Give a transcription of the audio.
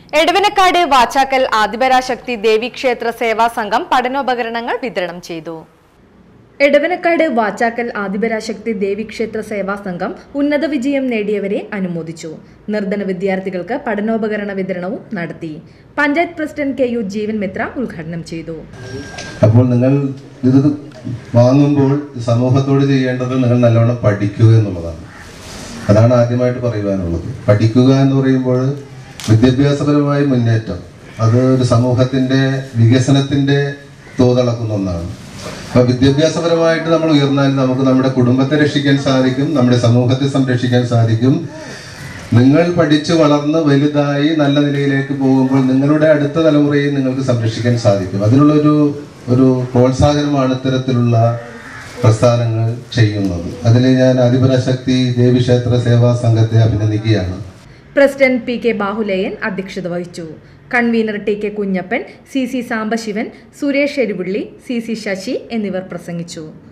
എടവനക്കാട് വാച്ചാക്കൽ ആദിപരാശക്തി ദേവീക്ഷേത്ര സേവാ സംഘം പഠനോപകരണങ്ങൾ വിതരണം ചെയ്തു എടവനക്കാട് വാച്ചാക്കൽ ആദിപരാശക്തി ദേവീക്ഷേത്ര സേവാ സംഘം ഉന്നത വിജയം നേടിയവരെ അനുമോദിച്ചു നിർധന വിദ്യാർത്ഥികൾക്ക് പഠനോപകരണ വിതരണവും നടത്തി panchayat president K U Jeevan Mithra ഉദ്ഘാടനം ചെയ്തു അപ്പോൾ നിങ്ങൾ ഇത് വാങ്ങുമ്പോൾ സമൂഹത്തോട് ചെയ്യേണ്ടത് നിങ്ങൾ നല്ലോണം പഠിക്കുക എന്നുള്ളതാണ് അതാണ് ആദ്യമായിട്ട് പറയുവാനുള്ളത് പഠിക്കുക എന്ന് പറയുമ്പോൾ വിദ്യാഭ്യാസപരമായ മുന്നേറ്റം അത് ഒരു സമൂഹത്തിന്റെ വികസനത്തിന്റെ തോതളക്കുന്ന ഒന്നാണ് അപ്പൊ വിദ്യാഭ്യാസപരമായിട്ട് നമ്മൾ ഉയർന്നാൽ നമുക്ക് നമ്മുടെ കുടുംബത്തെ രക്ഷിക്കാൻ സാധിക്കും നമ്മുടെ സമൂഹത്തെ സംരക്ഷിക്കാൻ സാധിക്കും നിങ്ങൾ പഠിച്ചു വളർന്ന് വലുതായി നല്ല നിലയിലേക്ക് പോകുമ്പോൾ നിങ്ങളുടെ അടുത്ത തലമുറയെ നിങ്ങൾക്ക് സംരക്ഷിക്കാൻ സാധിക്കും അതിനുള്ളൊരു ഒരു പ്രോത്സാഹനമാണ് ഇത്തരത്തിലുള്ള പ്രസ്ഥാനങ്ങൾ ചെയ്യുന്നത് അതിൽ ഞാൻ ആദിപരാശക്തി ദേവീക്ഷേത്ര സേവാ സംഘത്തെ അഭിനന്ദിക്കുകയാണ് പ്രസിഡന്റ് പി കെ ബാഹുലേയൻ അധ്യക്ഷത വഹിച്ചു convener T K Kunjappan C C Sambasivan Suresh Eruvilly C C Sasi എന്നിവർ പ്രസംഗിച്ചു